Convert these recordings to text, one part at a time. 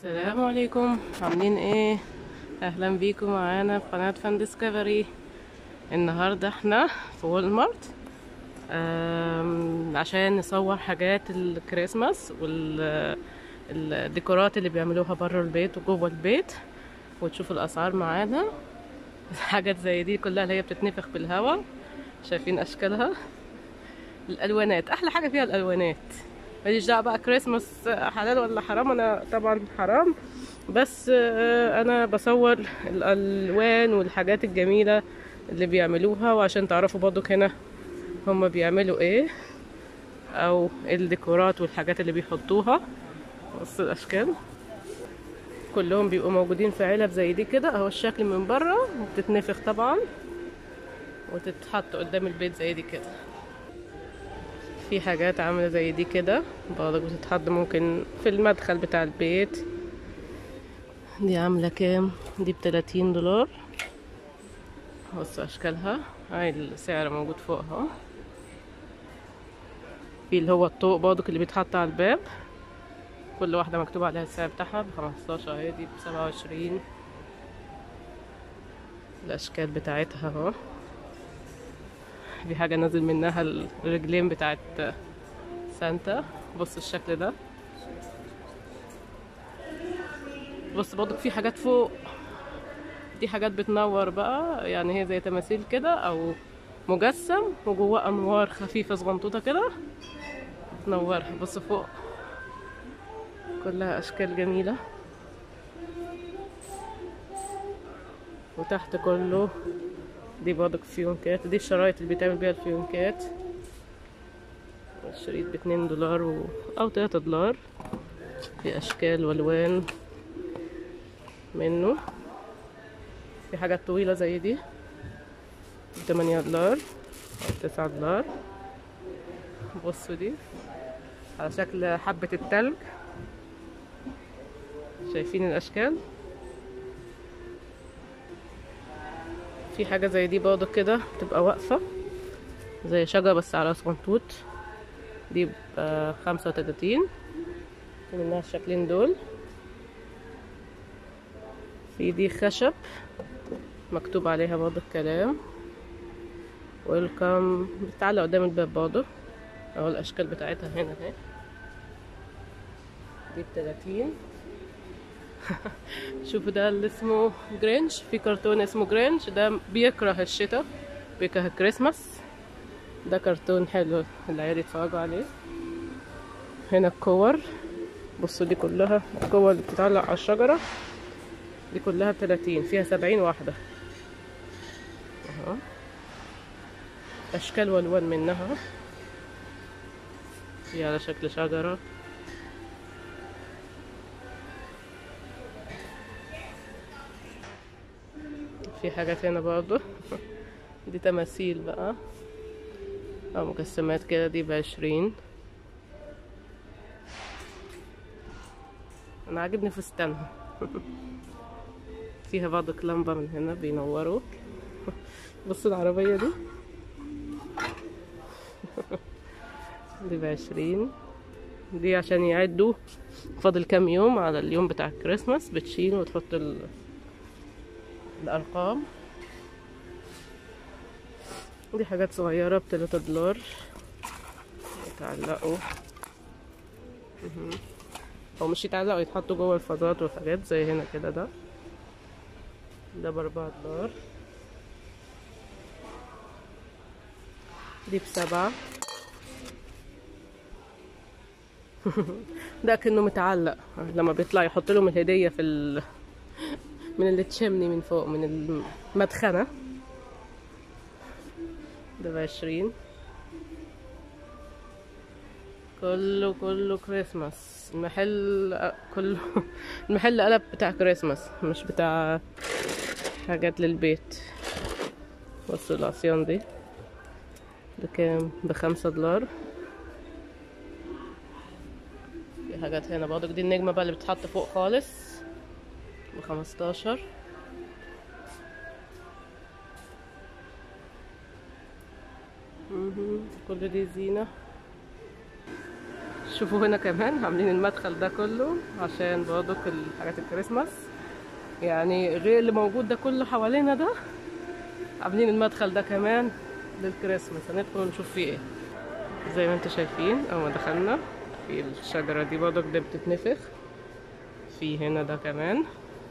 السلام عليكم عاملين ايه اهلا بيكم معانا في قناة فان ديسكفري النهاردة احنا في وول مارت آم، عشان نصور حاجات الكريسماس والديكورات اللي بيعملوها بره البيت وجوه البيت وتشوفوا الاسعار معانا حاجات زي دي كلها اللي هي بتتنفخ بالهواء شايفين اشكالها الالوانات احلى حاجه فيها الالوانات ماليش دعوه بقى كريسماس حلال ولا حرام انا طبعا حرام بس آه، انا بصور الالوان والحاجات الجميله اللي بيعملوها وعشان تعرفوا برضو هنا هما بيعملوا ايه او الديكورات والحاجات اللي بيحطوها بص الاشكال كلهم بيبقوا موجودين في علب زي دي كده اهو الشكل من بره وبتتنفخ طبعا وتتحط قدام البيت زي دي كده في حاجات عاملة زي دي كده برضك بتتحط ممكن في المدخل بتاع البيت دي عاملة كام دي بتلاتين دولار بص اشكالها هاي السعر موجود فوقها في اللي هو الطوق برضك اللي بيتحط على الباب كل واحدة مكتوب عليها السعر بتاعها بخمستاشر اهي دي بسبعة وعشرين الاشكال بتاعتها اهو دي حاجة نازل منها الرجلين بتاعت سانتا بص الشكل ده بص برضك في حاجات فوق دي حاجات بتنور بقى يعني هي زي تماثيل كده او مجسم وجواه انوار خفيفة صغنطوطة كده تنورها بص فوق كلها اشكال جميلة وتحت كله دي برضك فيونكات دي الشرايط اللي بيتعمل بيها الفيونكات الشريط باتنين دولار و... او تلاتة دولار في اشكال والوان منه في حاجات طويلة زي دي بتمانية دولار او تسعة دولار بصوا دي على شكل حبة التلج شايفين الاشكال في حاجة زي دي برضه كده بتبقى واقفة زي شجرة بس على صغنطوط دي بخمسة وتلاتين في منها الشكلين دول في دي خشب مكتوب عليها برضه الكلام ويلكم بتتعلق قدام الباب برضه اهو الاشكال بتاعتها هنا اهي دي بتلاتين شوفوا ده اللي اسمه جرينش في كرتون اسمه جرينش ده بيكره الشتاء بيكره الكريسماس ده كرتون حلو العيال يتفرجوا عليه هنا الكور بصوا دي كلها الكور اللي بتتعلق على الشجرة دي كلها بتلاتين فيها سبعين واحدة اهو أشكال والوان منها في على شكل شجرة في حاجات هنا برضو دي تماثيل بقى او مجسمات كده دي بعشرين انا عاجبني فستانها فيها برضك لمبة من هنا بينوروا بصوا العربية دي دي بعشرين دي عشان يعدوا فاضل كام يوم على اليوم بتاع الكريسماس بتشيل وتحط ال... الأرقام دي حاجات صغيرة بتلاتة دولار يتعلقوا مهم. هو مش يتعلقوا يتحطوا جوه الفازات والحاجات زي هنا كده ده ده بأربعة دولار دي بسبعة ده كأنه متعلق لما بيطلع يحط لهم الهدية في ال... من اللي تشمني من فوق من المدخنة ده بعشرين كله كله كريسماس المحل كله المحل قلب بتاع كريسماس مش بتاع حاجات للبيت بصوا العصيان دي بكام بخمسة دولار في حاجات هنا برضك دي النجمة بقى اللي بتتحط فوق خالص بخمستاشر مهم. كل دي زينة شوفوا هنا كمان عاملين المدخل ده كله عشان برضك الحاجات الكريسماس يعني غير اللي موجود ده كله حوالينا ده عاملين المدخل ده كمان للكريسماس هندخل ونشوف فيه ايه زي ما انتم شايفين اول ما دخلنا في الشجرة دي برضك ده بتتنفخ في هنا ده كمان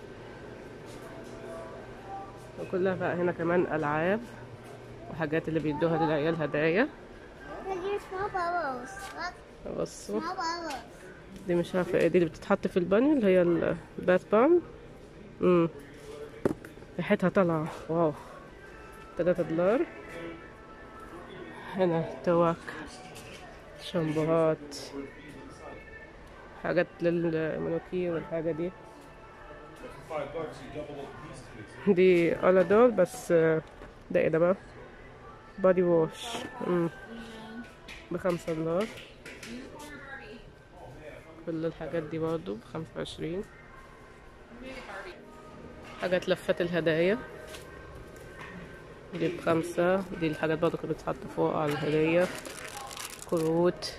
وكلها بقى هنا كمان ألعاب وحاجات اللي بيدوها للعيال هدايا Look, here's small bubbles. Look, بصوا small bubbles. دي مش عارفة ايه دي اللي بتتحط في البانيو اللي هي الباث بام امم ريحتها طالعة واو تلاتة دولار هنا توك شامبوهات حاجات للمنوكير والحاجة دي دي أولادول بس آه، ده ايه ده بقى بادي ووش امم بخمسة دولار كل الحاجات دي برضو بخمسة وعشرين حاجات لفات الهدايا دي بخمسة دي الحاجات برضو كانت بتتحط فوق على الهدية كروت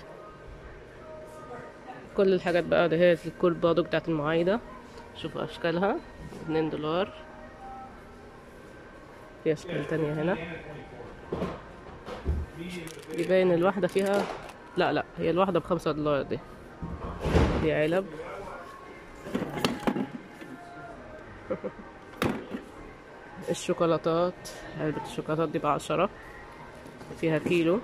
كل الحاجات بقى اللي هي الكروت برضو بتاعت المعايدة شوفوا أشكالها اتنين دولار في أشكال تانية هنا دي باين الواحدة فيها لا لا هي الواحدة بخمسة دولار دي دي علب الشوكولاتات علبة الشوكولاتات دي بعشرة فيها كيلو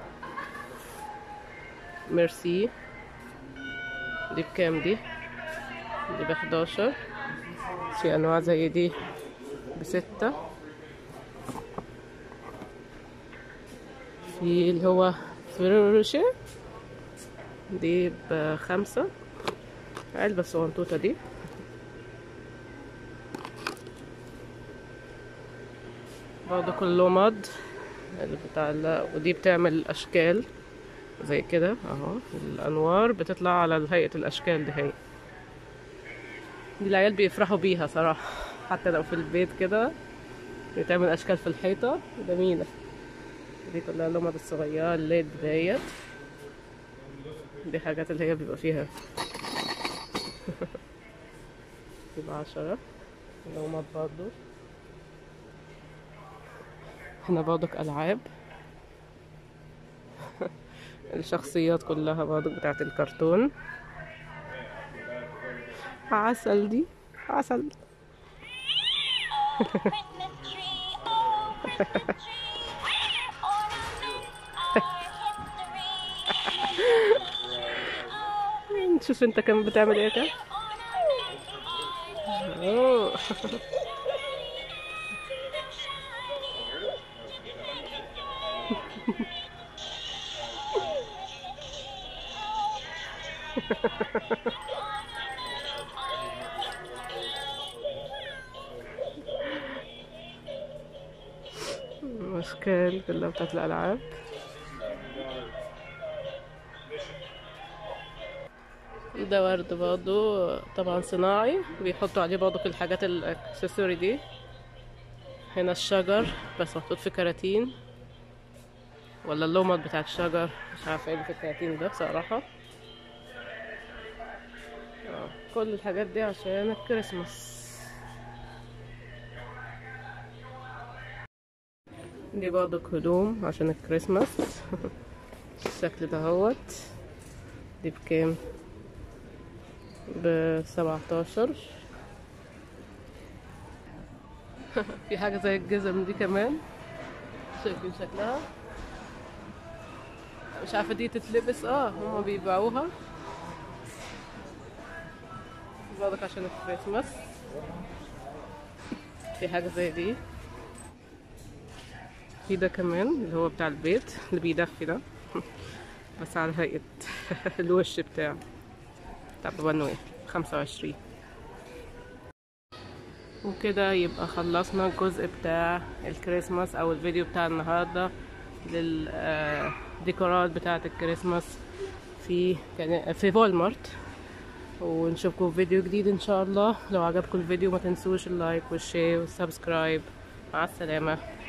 ميرسي دي بكام دي دي بحداشر في أنواع زي دي بستة في اللي هو فريشة دي بخمسة علبة الصغنطوطة دي برضه كله مض اللي بتاع ال- ودي بتعمل أشكال زي كده اهو الأنوار بتطلع على هيئة الأشكال دي هي دي العيال بيفرحوا بيها صراحة حتى لو في البيت كده بتعمل أشكال في الحيطة جميلة دي كلها لمض الصغيرة الليد ديت دي حاجات اللي هي بيبقى فيها يبقى عشرة لومات برضو هنا برضك ألعاب الشخصيات كلها برضك بتاعت الكرتون عسل دي عسل Christmas tree, oh Christmas tree, ornaments our history. شوف انت كم بتعمل ايه كده أوه. أشكال كلها بتاعت الألعاب ده ورد برضو طبعا صناعي بيحطوا عليه برضو كل الحاجات الاكسسوري دي هنا الشجر بس محطوط في كراتين ولا اللومات بتاع الشجر مش عارفه ايه اللي في الكراتين ده بصراحه آه، كل الحاجات دي عشان الكريسماس دي برضو هدوم عشان الكريسماس الشكل دهوت دي بكام بسبعتاشر في حاجة زي الجزم دي كمان شايفين شكلها مش عارفة دي تتلبس اه هما بيبيعوها برضك عشان الكريسماس في حاجة زي دي في ده كمان اللي هو بتاع البيت اللي بيدفي ده بس على هيئة الوش بتاعه بتاع بابا نويل خمسة وعشرين وكده يبقى خلصنا الجزء بتاع الكريسماس او الفيديو بتاع النهاردة للديكورات بتاعة الكريسماس في كان- في فولمارت ونشوفكم في فيديو جديد ان شاء الله لو عجبكم الفيديو ما تنسوش اللايك والشير والسبسكرايب مع السلامة